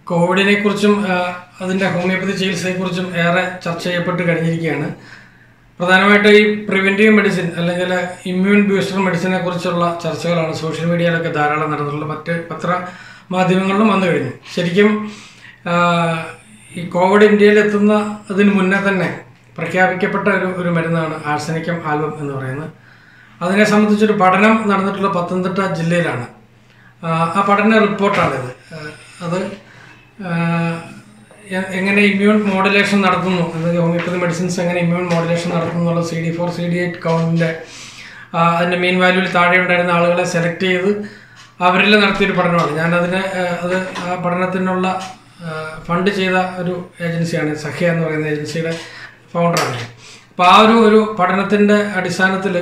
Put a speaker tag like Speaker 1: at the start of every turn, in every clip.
Speaker 1: കോവിഡിനെ കുറിച്ചും അതിൻ്റെ ഹോമിയോപ്പതി ചികിത്സയെക്കുറിച്ചും ഏറെ ചർച്ച ചെയ്യപ്പെട്ട് കഴിഞ്ഞിരിക്കുകയാണ് പ്രധാനമായിട്ട് ഈ പ്രിവെൻറ്റീവ് മെഡിസിൻ അല്ലെങ്കിൽ ഇമ്മ്യൂൺ ബൂസ്റ്റർ മെഡിസിനെ കുറിച്ചുള്ള ചർച്ചകളാണ് സോഷ്യൽ മീഡിയയിലൊക്കെ ധാരാളം നടന്നിട്ടുള്ളത് മറ്റ് പത്ര മാധ്യമങ്ങളിലും വന്നു കഴിഞ്ഞു ശരിക്കും ആ, ഈ കോവിഡ് ഇന്ത്യയിൽ എത്തുന്ന അതിന് മുന്നേ തന്നെ പ്രഖ്യാപിക്കപ്പെട്ട ഒരു ഒരു മരുന്നാണ് ആർസനിക്കം ആൽബം എന്ന് പറയുന്നത് അതിനെ സംബന്ധിച്ചൊരു പഠനം നടന്നിട്ടുള്ള പത്തനംതിട്ട ജില്ലയിലാണ് ആ, ആ പഠന റിപ്പോർട്ടാണിത് ആ, അത് ആ, എ- എങ്ങനെ ഇമ്മ്യൂൺ മോഡുലേഷൻ നടത്തുന്നു അതായത് ഹോമിയോപ്പതി മെഡിസിൻസ് എങ്ങനെ ഇമ്മ്യൂൺ മോഡുലേഷൻ നടത്തുന്നു എന്നുള്ള C D four C D eight കൗണ്ടിൻ്റെ അതിൻ്റെ മെയിൻ വാല്യൂവിൽ താഴെ ഉണ്ടായിരുന്ന ആളുകളെ സെലക്ട് ചെയ്ത് അവരിൽ നടത്തിയൊരു പഠനമാണ് ഞാനതിന് ആ, അത് ആ പഠനത്തിനുള്ള ഫണ്ട് ചെയ്ത ഒരു ഏജൻസിയാണ് സഖ്യ എന്ന് പറയുന്ന ഏജൻസിയുടെ ഫൗണ്ടറാണ് അപ്പോൾ ആ ഒരു ഒരു പഠനത്തിൻ്റെ അടിസ്ഥാനത്തിൽ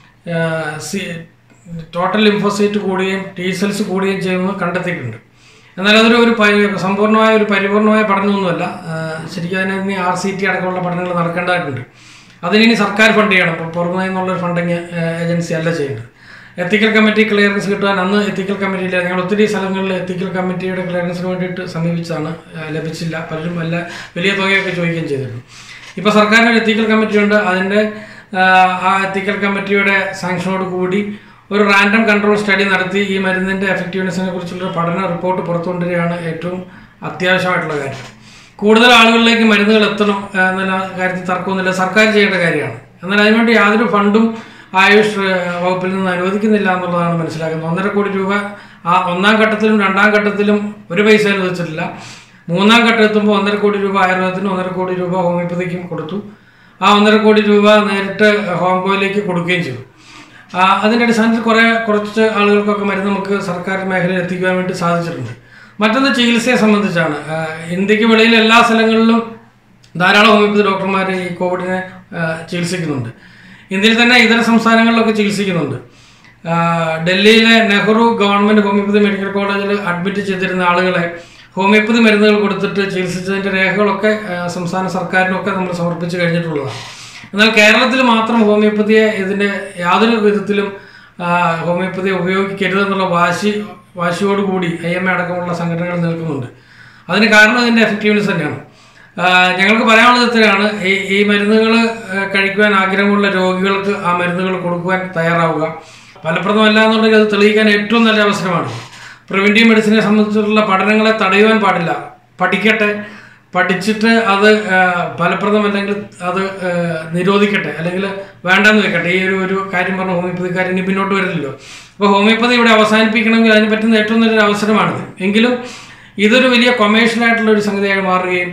Speaker 1: സി ടോട്ടൽ ലിംഫോസൈറ്റ് കൂടുകയും ടി സെൽസ് കൂടുകയും ചെയ്യുന്നത് കണ്ടെത്തിയിട്ടുണ്ട് എന്നാൽ അതൊരു ഒരു പരി സമ്പൂർണ്ണമായ ഒരു പരിപൂർണമായ പഠനമൊന്നുമല്ല ആ, ശരിക്കും അതിന് ആർ സി ടി അടക്കമുള്ള പഠനങ്ങൾ നടക്കേണ്ടതായിട്ടുണ്ട് അതിനി സർക്കാർ ഫണ്ട് ചെയ്യണം ഇപ്പോൾ പുറമേ നിന്നുള്ളൊരു ഫണ്ടിങ് ഏജൻസി അല്ല ചെയ്യേണ്ടത് എത്തിക്കൽ കമ്മിറ്റി ക്ലിയറൻസ് കിട്ടാൻ അന്ന് എത്തിക്കൽ കമ്മിറ്റിയില്ല ഞങ്ങൾ ഒത്തിരി സ്ഥലങ്ങളിൽ എത്തിക്കൽ കമ്മിറ്റിയുടെ ക്ലിയറൻസിന് വേണ്ടിയിട്ട് സമീപിച്ചതാണ് ആ, ലഭിച്ചില്ല പലരും വല്ല വലിയ തുകയൊക്കെ ചോദിക്കുകയും ചെയ്തിരുന്നു ഇപ്പോൾ സർക്കാരിന് ഒരു എത്തിക്കൽ കമ്മിറ്റി ഉണ്ട് അതിൻ്റെ ആ, ആ എത്തിക്കൽ കമ്മിറ്റിയുടെ സാങ്ഷനോട് കൂടി ഒരു റാൻഡം കൺട്രോൾ സ്റ്റഡി നടത്തി ഈ മരുന്നിൻ്റെ എഫക്റ്റീവ്നെസ്സിനെ കുറിച്ചുള്ള പഠന റിപ്പോർട്ട് പുറത്തുകൊണ്ടുവരികയാണ് ഏറ്റവും അത്യാവശ്യമായിട്ടുള്ള കാര്യം കൂടുതൽ ആളുകളിലേക്ക് മരുന്നുകൾ എത്തണം ആ, എന്നുള്ള കാര്യത്തിൽ തർക്കമൊന്നുമില്ല സർക്കാർ ചെയ്യേണ്ട കാര്യമാണ് എന്നാൽ അതിനുവേണ്ടി യാതൊരു ഫണ്ടും ആയുഷ് ആ, വകുപ്പിൽ നിന്ന് അനുവദിക്കുന്നില്ല എന്നുള്ളതാണ് മനസ്സിലാക്കുന്നത് ഒന്നര കോടി രൂപ ആ ഒന്നാം ഘട്ടത്തിലും രണ്ടാം ഘട്ടത്തിലും ഒരു പൈസ അനുവദിച്ചിട്ടില്ല മൂന്നാം ഘട്ടം എത്തുമ്പോൾ ഒന്നര കോടി രൂപ ആയുർവേദത്തിനും ഒന്നര കോടി രൂപ ഹോമിയോപ്പതിക്കും കൊടുത്തു ആ ഒന്നര കോടി രൂപ നേരിട്ട് ഹോംകോയിലേക്ക് കൊടുക്കുകയും ചെയ്തു ആ, അതിൻ്റെ അടിസ്ഥാനത്തിൽ കുറേ കുറച്ച് ആളുകൾക്കൊക്കെ മരുന്ന് നമുക്ക് സർക്കാർ മേഖലയിൽ എത്തിക്കുവാൻ വേണ്ടി സാധിച്ചിട്ടുണ്ട് മറ്റൊന്ന് ചികിത്സയെ സംബന്ധിച്ചാണ് ആ, ഇന്ത്യക്ക് വെളിയിൽ എല്ലാ സ്ഥലങ്ങളിലും ധാരാളം ഹോമിയോപ്പതി ഡോക്ടർമാർ ഈ കോവിഡിനെ ആ, ചികിത്സിക്കുന്നുണ്ട് ഇന്ത്യയിൽ തന്നെ ഇതര സംസ്ഥാനങ്ങളിലൊക്കെ ചികിത്സിക്കുന്നുണ്ട് ആ, ഡൽഹിയിലെ നെഹ്റു ഗവൺമെൻറ് ഹോമിയോപ്പതി മെഡിക്കൽ കോളേജിൽ അഡ്മിറ്റ് ചെയ്തിരുന്ന ആളുകളെ ഹോമിയോപ്പതി മരുന്നുകൾ കൊടുത്തിട്ട് ചികിത്സിച്ചതിൻ്റെ രേഖകളൊക്കെ ആ, സംസ്ഥാന സർക്കാരിനൊക്കെ നമ്മൾ സമർപ്പിച്ച് കഴിഞ്ഞിട്ടുള്ളതാണ് എന്നാൽ കേരളത്തിൽ മാത്രം ഹോമിയോപ്പതിയെ ഇതിൻ്റെ യാതൊരു വിധത്തിലും ആ, ഹോമിയോപ്പതിയെ ഉപയോഗിക്കരുതെന്നുള്ള വാശി വാശിയോടുകൂടി ഐ എം എ അടക്കമുള്ള സംഘടനകൾ നിൽക്കുന്നുണ്ട് അതിന് കാരണം ഇതിൻ്റെ എഫക്റ്റീവ്നെസ് തന്നെയാണ് ആ, ഞങ്ങൾക്ക് പറയാനുള്ളത് ഇത്രയാണ് ഈ ഈ മരുന്നുകൾ കഴിക്കുവാൻ ആഗ്രഹമുള്ള രോഗികൾക്ക് ആ മരുന്നുകൾ കൊടുക്കുവാൻ തയ്യാറാവുക ഫലപ്രദമല്ല എന്നുണ്ടെങ്കിൽ അത് തെളിയിക്കാൻ ഏറ്റവും നല്ല അവസരമാണ് പ്രിവെൻറ്റീവ് മെഡിസിനെ സംബന്ധിച്ചിട്ടുള്ള പഠനങ്ങളെ തടയുവാൻ പാടില്ല പഠിക്കട്ടെ പഠിച്ചിട്ട് അത് ആ, ഫലപ്രദമല്ലെങ്കിൽ അത് ആ, നിരോധിക്കട്ടെ അല്ലെങ്കിൽ വേണ്ടെന്ന് വെക്കട്ടെ ഈ ഒരു ഒരു കാര്യം പറഞ്ഞ ഹോമിയോപ്പതിക്കാരൻ ഇനി പിന്നോട്ട് വരില്ലല്ലോ അപ്പോൾ ഹോമിയോപ്പതി ഇവിടെ അവസാനിപ്പിക്കണമെങ്കിൽ അതിന് പറ്റുന്ന ഏറ്റവും നല്ലൊരു അവസരമാണിത് എങ്കിലും ഇതൊരു വലിയ കൊമേഴ്ഷ്യൽ ആയിട്ടുള്ള ഒരു സംഗതിയായി മാറുകയും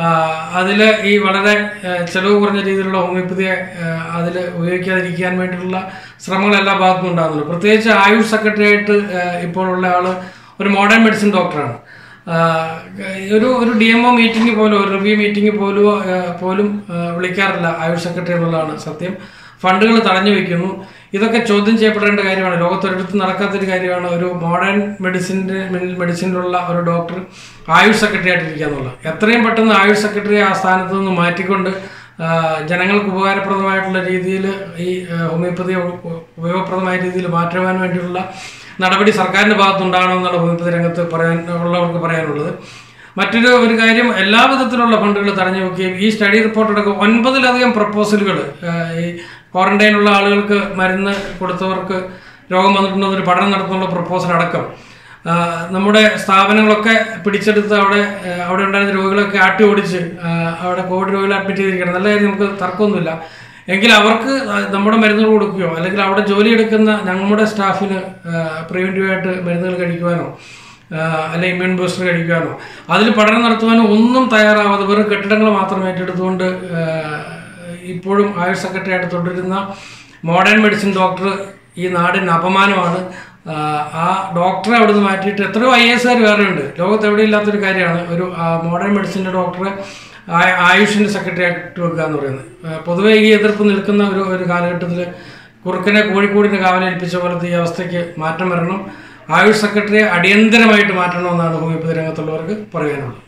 Speaker 1: അതിൽ ഈ വളരെ ആ, ചെലവ് കുറഞ്ഞ രീതിയിലുള്ള ഹോമിയോപ്പതിയെ അതിൽ ഉപയോഗിക്കാതിരിക്കാൻ വേണ്ടിയിട്ടുള്ള ശ്രമങ്ങൾ എല്ലാ ഭാഗത്തും ഉണ്ടാകുന്നുണ്ട് പ്രത്യേകിച്ച് ആയുഷ് സെക്രട്ടറി ആയിട്ട് ആ, ഇപ്പോഴുള്ള ആൾ ഒരു മോഡേൺ മെഡിസിൻ ഡോക്ടറാണ് ആ, ഒരു ഒരു ഡി എം ഒ മീറ്റിംഗ് പോലും ഒരു റിവ്യൂ മീറ്റിംഗ് പോലും ആ, പോലും ആ, വിളിക്കാറില്ല ആയുഷ് സെക്രട്ടറി എന്നുള്ളതാണ് സത്യം ഫണ്ടുകൾ തടഞ്ഞു വെക്കുന്നു ഇതൊക്കെ ചോദ്യം ചെയ്യപ്പെടേണ്ട കാര്യമാണ് ലോകത്തൊരിടത്തും നടക്കാത്തൊരു കാര്യമാണ് ഒരു മോഡേൺ മെഡിസിൻ്റെ മെഡിസിനിലുള്ള ഒരു ഡോക്ടർ ആയുഷ് സെക്രട്ടറി ആയിട്ടിരിക്കുക എന്നുള്ളത് എത്രയും പെട്ടെന്ന് ആയുഷ് സെക്രട്ടറി ആ സ്ഥാനത്ത് നിന്ന് മാറ്റിക്കൊണ്ട് ആ, ജനങ്ങൾക്ക് ഉപകാരപ്രദമായിട്ടുള്ള രീതിയിൽ ഈ ആ, ഹോമിയോപ്പതി ഉപ- ഉപയോഗപ്രദമായ രീതിയിൽ മാറ്റുവാൻ വേണ്ടിയുള്ള നടപടി സർക്കാരിൻ്റെ ഭാഗത്തുണ്ടാകണമെന്നാണ് ഹോമിയോപ്പതി രംഗത്ത് പറയാൻ ഉള്ളവർക്ക് പറയാനുള്ളത് മറ്റൊരു ഒരു കാര്യം എല്ലാ വിധത്തിലുള്ള ഫണ്ടുകൾ തടഞ്ഞു വെക്കുകയും ഈ സ്റ്റഡി റിപ്പോർട്ട് അടക്കം ഒൻപതിലധികം പ്രപ്പോസലുകൾ ഈ ക്വാറന്റൈനുള്ള ആളുകൾക്ക് മരുന്ന് കൊടുത്തവർക്ക് രോഗം വന്നിട്ടുണ്ടെന്നൊരു പഠനം നടത്തുന്നുള്ള പ്രപ്പോസൽ അടക്കം ആ, നമ്മുടെ സ്ഥാപനങ്ങളൊക്കെ പിടിച്ചെടുത്ത് അവിടെ ആ, അവിടെ ഉണ്ടായിരുന്ന രോഗികളൊക്കെ ആട്ടി ഓടിച്ച് ആ, അവിടെ കോവിഡ് രോഗികളെ അഡ്മിറ്റ് ചെയ്തിരിക്കണം നല്ല കാര്യം നമുക്ക് തർക്കമൊന്നുമില്ല എങ്കിൽ അവർക്ക് ആ, നമ്മുടെ മരുന്നുകൾ കൊടുക്കുകയോ അല്ലെങ്കിൽ അവിടെ ജോലി എടുക്കുന്ന നമ്മുടെ സ്റ്റാഫിന് പ്രിവെൻറ്റീവായിട്ട് മരുന്നുകൾ കഴിക്കുവാനോ അല്ലെ ഇമ്മ്യൂൺ ബൂസ്റ്റർ കഴിക്കാനോ അതിൽ പഠനം നടത്തുവാനോ ഒന്നും തയ്യാറാവാതെ വെറും കെട്ടിടങ്ങൾ മാത്രം ഏറ്റെടുത്തുകൊണ്ട് ആ, ഇപ്പോഴും ആയുഷ് സെക്രട്ടറി ആയിട്ട് തുടരുന്ന മോഡേൺ മെഡിസിൻ ഡോക്ടർ ഈ നാടിന് അപമാനമാണ് ആ, ആ ഡോക്ടറെ അവിടെ നിന്ന് മാറ്റിയിട്ട് എത്രയോ ഐ എസ് ആർ വേറെ ഉണ്ട് ലോകത്ത് എവിടെ ഇല്ലാത്തൊരു കാര്യമാണ് ഒരു മോഡേൺ മെഡിസിൻ്റെ ഡോക്ടറെ ആ- ആയുഷിൻ്റെ സെക്രട്ടറി ആയിട്ട് വെക്കുക എന്ന് പറയുന്നത് ആ, പൊതുവേ ഈ എതിർപ്പ് നിൽക്കുന്ന ഒരു ഒരു കാലഘട്ടത്തിൽ കുറുക്കനെ കോഴിക്കോടിൻ്റെ കാവലേൽപ്പിച്ച പോലത്തെ ഈ അവസ്ഥയ്ക്ക് മാറ്റം വരണം ആയുഷ് സെക്രട്ടറിയെ അടിയന്തരമായിട്ട് മാറ്റണമെന്നാണ് ഹോമിയോപ്പതി രംഗത്തുള്ളവർക്ക് പറയാനുള്ളത്